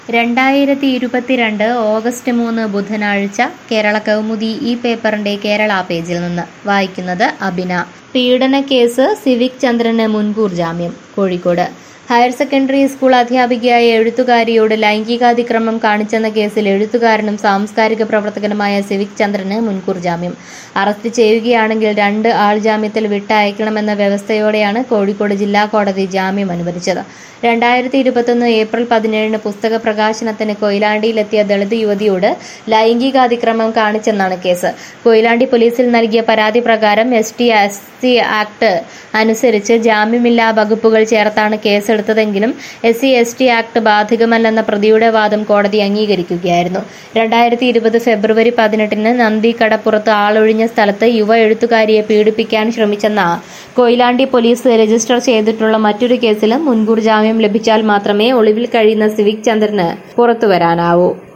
രണ്ടായിരത്തി ഇരുപത്തിരണ്ട് ഓഗസ്റ്റ് മൂന്ന് ബുധനാഴ്ച കേരള കൗമുദി ഈ പേപ്പറിന്റെ കേരള പേജിൽ നിന്ന് വായിക്കുന്നത് അബിന പീഡനക്കേസ് സിവിക് ചന്ദ്രന് മുൻകൂർ ജാമ്യം കോഴിക്കോട് ഹയർ സെക്കൻഡറി സ്കൂൾ അധ്യാപികയായ എഴുത്തുകാരിയോട് ലൈംഗികാതിക്രമം കാണിച്ചെന്ന കേസിൽ എഴുത്തുകാരനും സാംസ്കാരിക പ്രവർത്തകനുമായ സിവിക് ചന്ദ്രന് മുൻകൂർ ജാമ്യം അറസ്റ്റ് ചെയ്യുകയാണെങ്കിൽ രണ്ട് ആൾ ജാമ്യത്തിൽ വിട്ടയക്കണമെന്ന വ്യവസ്ഥയോടെയാണ് കോഴിക്കോട് ജില്ലാ കോടതി ജാമ്യം അനുവദിച്ചത് രണ്ടായിരത്തി ഇരുപത്തൊന്ന് ഏപ്രിൽ പതിനേഴിന് പുസ്തക പ്രകാശനത്തിന് കൊയിലാണ്ടിയിലെത്തിയ ദളിത് യുവതിയോട് ലൈംഗികാതിക്രമം കാണിച്ചെന്നാണ് കേസ് കൊയിലാണ്ടി പോലീസിൽ നൽകിയ പരാതി പ്രകാരം S T S C act അനുസരിച്ച് ജാമ്യമില്ലാ വകുപ്പുകൾ ചേർത്താണ് കേസെടുത്തതെങ്കിലും S C S T act ബാധകമല്ലെന്ന പ്രതിയുടെ വാദം കോടതി അംഗീകരിക്കുകയായിരുന്നു രണ്ടായിരത്തി ഇരുപത് ഫെബ്രുവരി പതിനെട്ടിന് നന്ദി കടപ്പുറത്ത് ആളൊഴിഞ്ഞ സ്ഥലത്ത് യുവ എഴുത്തുകാരിയെ പീഡിപ്പിക്കാൻ ശ്രമിച്ചെന്ന കൊയിലാണ്ടി പോലീസ് രജിസ്റ്റർ ചെയ്തിട്ടുള്ള മറ്റൊരു കേസിലും മുൻകൂർ ജാമ്യം ലഭിച്ചാൽ മാത്രമേ ഒളിവിൽ കഴിയുന്ന സിവിക് ചന്ദ്രന് പുറത്തുവരാനാവൂ